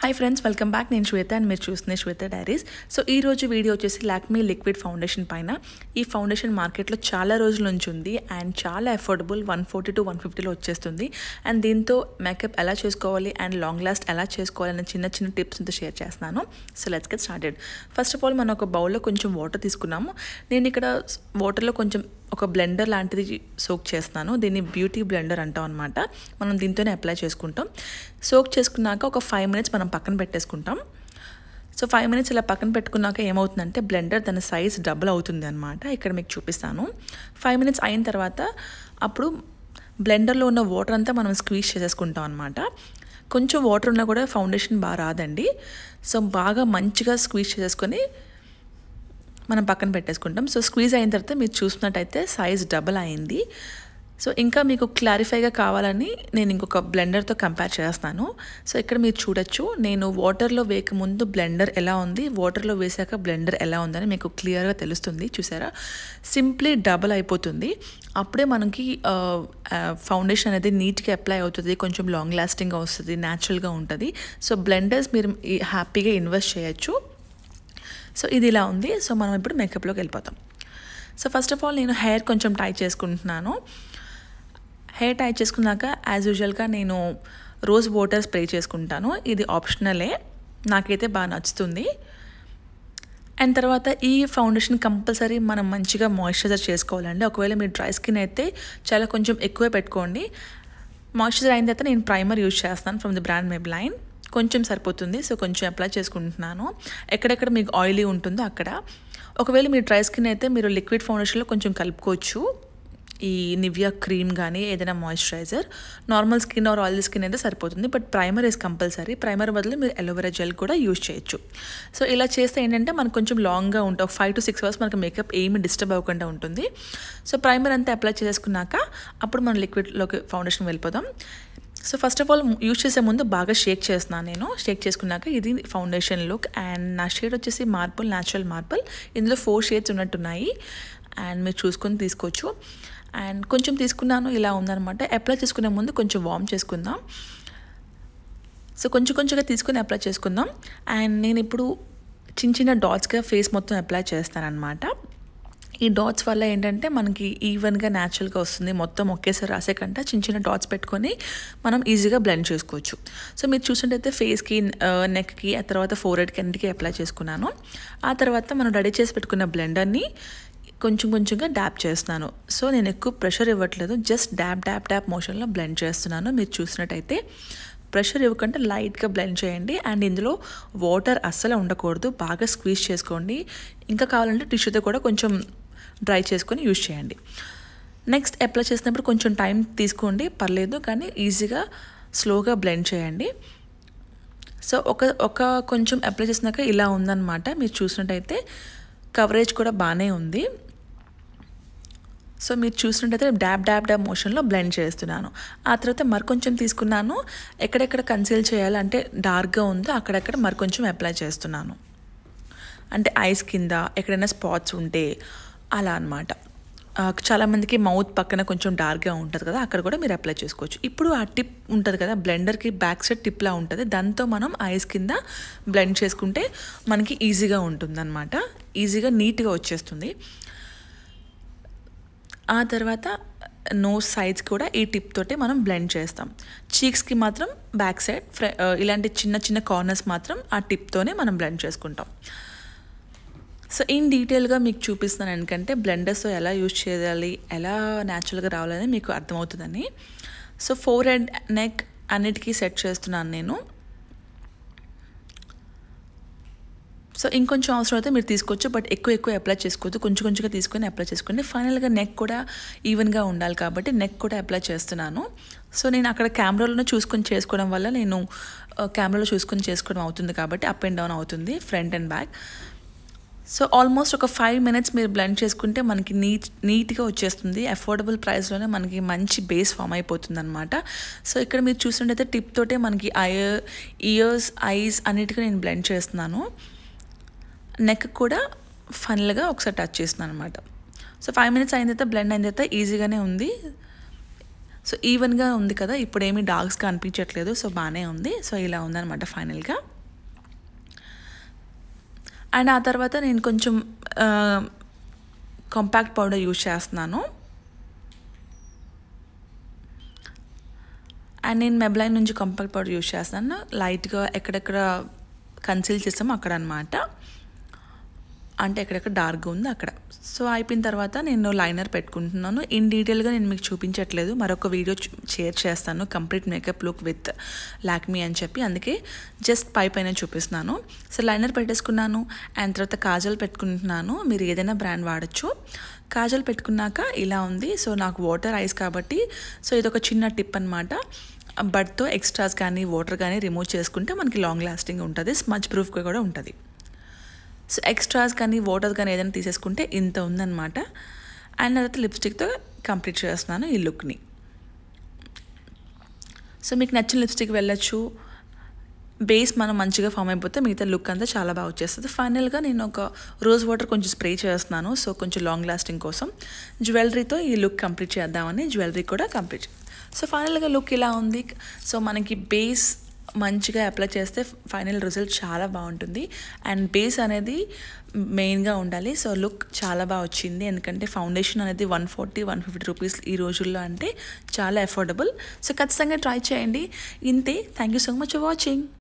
hi friends welcome back నేను శ్వేత and మీరు చూస్తున్న శ్వేత డైరీస్ సో ఈ రోజు వీడియో వచ్చేసి లాక్మీ లిక్విడ్ ఫౌండేషన్ పైన ఈ ఫౌండేషన్ మార్కెట్లో చాలా రోజుల నుంచి ఉంది అండ్ చాలా affordable one forty to one ఫిఫ్టీలో వచ్చేస్తుంది అండ్ దీంతో మేకప్ ఎలా చేసుకోవాలి అండ్ లాంగ్ లాస్ట్ ఎలా చేసుకోవాలి అనే చిన్న చిన్న టిప్స్తో షేర్ చేస్తున్నాను so let's get started first of all మనం ఒక బౌల్లో కొంచెం వాటర్ తీసుకున్నాము నేను ఇక్కడ వాటర్లో కొంచెం ఒక బ్లెండర్ లాంటిది సోక్ చేస్తున్నాను దీన్ని బ్యూటీ బ్లెండర్ అంటాం అనమాట మనం దీంతోనే అప్లై చేసుకుంటాం సోక్ చేసుకున్నాక ఒక ఫైవ్ మినిట్స్ మనం పక్కన పెట్టేసుకుంటాం సో ఫైవ్ మినిట్స్ ఇలా పక్కన పెట్టుకున్నాక ఏమవుతుందంటే బ్లెండర్ దాని సైజ్ డబుల్ అవుతుంది అనమాట ఇక్కడ మీకు చూపిస్తాను ఫైవ్ మినిట్స్ అయిన తర్వాత అప్పుడు బ్లెండర్లో ఉన్న వాటర్ అంతా మనం స్క్వీజ్ చేసేసుకుంటాం అనమాట కొంచెం వాటర్ ఉన్నా కూడా ఫౌండేషన్ బాగా రాదండి సో బాగా మంచిగా స్క్వీజ్ చేసేసుకొని మనం పక్కన పెట్టేసుకుంటాం సో స్క్వీజ్ అయిన తర్వాత మీరు చూసినట్టయితే సైజ్ డబల్ అయింది సో ఇంకా మీకు క్లారిఫైగా కావాలని నేను ఇంకొక బ్లెండర్తో కంపేర్ చేస్తాను సో ఇక్కడ మీరు చూడొచ్చు నేను వాటర్లో వేయక ముందు బ్లెండర్ ఎలా ఉంది వాటర్లో వేసాక బ్లెండర్ ఎలా ఉందని మీకు క్లియర్గా తెలుస్తుంది చూసారా సింప్లీ డబల్ అయిపోతుంది అప్పుడే మనకి ఫౌండేషన్ అనేది నీట్గా అప్లై అవుతుంది కొంచెం లాంగ్ లాస్టింగ్గా వస్తుంది న్యాచురల్గా ఉంటుంది సో బ్లెండర్స్ మీరు హ్యాపీగా ఇన్వెస్ట్ చేయొచ్చు సో ఇది ఇలా ఉంది సో మనం ఇప్పుడు మేకప్లోకి వెళ్ళిపోతాం సో ఫస్ట్ ఆఫ్ ఆల్ నేను హెయిర్ కొంచెం టై చేసుకుంటున్నాను హెయిర్ టై చేసుకున్నాక యాజ్ యూజువల్గా నేను రోజ్ వాటర్ స్ప్రే చేసుకుంటాను ఇది ఆప్షనలే నాకైతే బాగా నచ్చుతుంది అండ్ తర్వాత ఈ ఫౌండేషన్ కంపల్సరీ మనం మంచిగా మాయిశ్చరైజర్ చేసుకోవాలండి ఒకవేళ మీరు డ్రై స్కిన్ అయితే చాలా కొంచెం ఎక్కువే పెట్టుకోండి మాయిశ్చరైజర్ అయిన తర్వాత నేను ప్రైమర్ యూజ్ చేస్తాను ఫ్రమ్ ది బ్రాండ్ మెబ్లైన్ కొంచెం సరిపోతుంది సో కొంచెం అప్లై చేసుకుంటున్నాను ఎక్కడెక్కడ మీకు ఆయిలీ ఉంటుందో అక్కడ ఒకవేళ మీరు డ్రై స్కిన్ అయితే మీరు లిక్విడ్ ఫౌండేషన్లో కొంచెం కలుపుకోవచ్చు ఈ నివియా క్రీమ్ కానీ ఏదైనా moisturiser normal skin or oil skin అయితే సరిపోతుంది but primer is compulsory primer బదులు మీరు ఎలోవెరా జెల్ కూడా యూజ్ చేయొచ్చు సో ఇలా చేస్తే ఏంటంటే మనకు కొంచెం లాంగ్గా ఉంటుంది ఒక ఫైవ్ టు సిక్స్ అవర్స్ మనకు మేకప్ ఏమి డిస్టర్బ్ అవ్వకుండా ఉంటుంది సో ప్రైమర్ అంతా అప్లై చేసుకున్నాక అప్పుడు మనం లిక్విడ్లోకి ఫౌండేషన్ వెళ్ళిపోదాం so first of all use చేసే ముందు బాగా షేక్ చేస్తున్నాను నేను షేక్ చేసుకున్నాక ఇది ఫౌండేషన్ లుక్ అండ్ నా షేడ్ వచ్చేసి మార్బుల్ న్యాచురల్ మార్బుల్ ఇందులో ఫోర్ షేడ్స్ ఉన్నట్టున్నాయి అండ్ మీరు చూసుకొని తీసుకోవచ్చు అండ్ కొంచెం తీసుకున్నాను ఇలా ఉందనమాట అప్లై చేసుకునే ముందు కొంచెం వార్మ్ చేసుకుందాం సో కొంచెం కొంచెంగా తీసుకుని అప్లై చేసుకుందాం అండ్ నేను ఇప్పుడు చిన్న చిన్న డాట్స్గా ఫేస్ మొత్తం అప్లై చేస్తానమాట ఈ డాట్స్ వల్ల ఏంటంటే మనకి ఈవెన్గా న్యాచురల్గా వస్తుంది మొత్తం ఒకేసారి రాసే కంటే చిన్న చిన్న డాట్స్ పెట్టుకొని మనం ఈజీగా బ్లెండ్ చేసుకోవచ్చు సో మీరు చూసినట్టయితే ఫేస్కి నెక్కి ఆ తర్వాత ఫోర్ హెడ్కి అన్నిటికీ అప్లై చేసుకున్నాను ఆ తర్వాత మనం రెడీ చేసి పెట్టుకున్న బ్లెండర్ని కొంచెం కొంచెంగా డ్యాప్ చేస్తున్నాను సో నేను ఎక్కువ ప్రెషర్ ఇవ్వట్లేదు జస్ట్ డ్యాప్ డ్యాప్ డ్యాప్ మోషన్లో బ్లెండ్ చేస్తున్నాను మీరు చూసినట్టయితే ప్రెషర్ ఇవ్వకుండా లైట్గా బ్లెండ్ చేయండి అండ్ ఇందులో వాటర్ అస్సలు ఉండకూడదు బాగా స్క్వీజ్ చేసుకోండి ఇంకా కావాలంటే టిష్యూతో కూడా కొంచెం డ్రై చేసుకొని యూజ్ చేయండి నెక్స్ట్ అప్లై చేసినప్పుడు కొంచెం టైం తీసుకోండి పర్లేదు కానీ ఈజీగా స్లోగా బ్లెండ్ చేయండి సో ఒక ఒక కొంచెం అప్లై చేసినాక ఇలా ఉందన్నమాట మీరు చూసినట్టయితే కవరేజ్ కూడా బాగానే ఉంది సో మీరు చూసినట్టయితే డ్యాబ్ డ్యాబ్ డ్యాబ్ మోషన్లో బ్లెండ్ చేస్తున్నాను ఆ తర్వాత మరికొంచెం తీసుకున్నాను ఎక్కడెక్కడ కన్సీల్ చేయాలంటే డార్క్గా ఉందో అక్కడక్కడ మరికొంచెం అప్లై చేస్తున్నాను అంటే ఐస్ కింద ఎక్కడైనా స్పాట్స్ ఉంటే అలా అనమాట చాలామందికి మౌత్ పక్కన కొంచెం డార్క్గా ఉంటుంది కదా అక్కడ కూడా మీరు అప్లై చేసుకోవచ్చు ఇప్పుడు ఆ టిప్ ఉంటుంది కదా బ్లెండర్కి బ్యాక్ సైడ్ టిప్లా ఉంటుంది దాంతో మనం ఐస్ కింద బ్లెండ్ చేసుకుంటే మనకి ఈజీగా ఉంటుందన్నమాట ఈజీగా నీట్గా వచ్చేస్తుంది ఆ తర్వాత నోస్ సైడ్స్ కూడా ఈ టిప్ తోటి మనం బ్లెండ్ చేస్తాం చీక్స్కి మాత్రం బ్యాక్ సైడ్ ఇలాంటి చిన్న చిన్న కార్నర్స్ మాత్రం ఆ టిప్తోనే మనం బ్లెండ్ చేసుకుంటాం సో ఇన్ డీటెయిల్గా మీకు చూపిస్తున్నాను ఎందుకంటే బ్లెండర్స్తో ఎలా యూజ్ చేయాలి ఎలా న్యాచురల్గా రావాలని మీకు అర్థమవుతుందని సో ఫోర్ హెడ్ నెక్ అన్నిటికీ సెట్ చేస్తున్నాను నేను సో ఇంకొంచెం అవసరం అయితే మీరు తీసుకోవచ్చు బట్ ఎక్కువ ఎక్కువ అప్లై చేసుకోవద్దు కొంచెం కొంచెంగా తీసుకొని అప్లై చేసుకోండి ఫైనల్గా నెక్ కూడా ఈవెన్గా ఉండాలి కాబట్టి నెక్ కూడా అప్లై చేస్తున్నాను సో నేను అక్కడ కెమెరాలోనే చూసుకొని చేసుకోవడం వల్ల నేను కెమెరాలో చూసుకొని చేసుకోవడం అవుతుంది కాబట్టి అప్ అండ్ డౌన్ అవుతుంది front and back so almost ఒక ఫైవ్ మినిట్స్ మీరు బ్లెండ్ చేసుకుంటే మనకి నీట్ నీట్గా వచ్చేస్తుంది అఫోర్డబుల్ ప్రైస్లోనే మనకి మంచి బేస్ ఫామ్ అయిపోతుంది అనమాట సో ఇక్కడ మీరు చూసినట్టయితే టిప్ తోటే మనకి ఐ ఇయర్స్ ఐస్ అన్నిటికీ నేను బ్లెండ్ చేస్తున్నాను నెక్ కూడా ఫైనల్గా ఒకసారి టచ్ చేస్తున్నాను అనమాట సో ఫైవ్ మినిట్స్ అయిన తర్వాత బ్లెండ్ అయిన తర్వాత ఈజీగానే ఉంది సో ఈవెన్గా ఉంది కదా ఇప్పుడు ఏమీ డార్క్స్గా అనిపించట్లేదు సో బాగానే ఉంది సో ఇలా ఉందన్నమాట ఫైనల్గా అండ్ ఆ తర్వాత నేను కొంచెం కాంపాక్ట్ పౌడర్ యూజ్ చేస్తున్నాను అండ్ నేను మెబ్లైన్ నుంచి కాంపాక్ట్ పౌడర్ యూజ్ చేస్తాను లైట్గా ఎక్కడెక్కడ కన్సీల్ చేస్తామో అక్కడ అనమాట అంటే ఎక్కడెక్కడ డార్క్గా ఉందో అక్కడ సో అయిపోయిన తర్వాత నేను లైనర్ పెట్టుకుంటున్నాను ఇన్ డీటెయిల్గా నేను మీకు చూపించట్లేదు మరొక వీడియో షేర్ చేస్తాను complete makeup look with Lakme అని చెప్పి అందుకే జస్ట్ పై పైన చూపిస్తున్నాను సో లైనర్ పెట్టేసుకున్నాను అండ్ తర్వాత కాజల్ పెట్టుకుంటున్నాను మీరు ఏదైనా బ్రాండ్ వాడచ్చు కాజల్ పెట్టుకున్నాక ఇలా ఉంది సో నాకు వాటర్ ఐస్ కాబట్టి సో ఇది ఒక చిన్న టిప్ అనమాట బట్తో ఎక్స్ట్రాస్ కానీ వాటర్ కానీ రిమూవ్ చేసుకుంటే మనకి లాంగ్ లాస్టింగ్ ఉంటుంది స్మచ్ ప్రూఫ్గా కూడా ఉంటుంది సో ఎక్స్ట్రాస్ కానీ వాటర్ కానీ ఏదైనా తీసేసుకుంటే ఇంత ఉందన్నమాట అండ్ తర్వాత లిప్స్టిక్తో కంప్లీట్ చేస్తున్నాను ఈ లుక్ని సో మీకు నచ్చిన లిప్స్టిక్ వెళ్ళొచ్చు బేస్ మనం మంచిగా ఫామ్ అయిపోతే మిగతా లుక్ అంతా చాలా బాగా వచ్చేస్తుంది ఫైనల్గా నేను ఒక రోజ్ వాటర్ కొంచెం స్ప్రే చేస్తున్నాను సో కొంచెం లాంగ్ లాస్టింగ్ కోసం జ్యువెలరీతో ఈ లుక్ కంప్లీట్ చేద్దామని జ్యువెలరీ కూడా కంప్లీట్ సో ఫైనల్గా లుక్ ఇలా ఉంది సో మనకి బేస్ మంచిగా అప్లై చేస్తే ఫైనల్ రిజల్ట్ చాలా బాగుంటుంది అండ్ బేస్ అనేది మెయిన్గా ఉండాలి సో లుక్ చాలా బాగా వచ్చింది ఎందుకంటే ఫౌండేషన్ అనేది one forty one fifty rupees ఈ రోజుల్లో అంటే చాలా అఫోర్డబుల్ సో ఖచ్చితంగా ట్రై చేయండి ఇంతే thank you so much for watching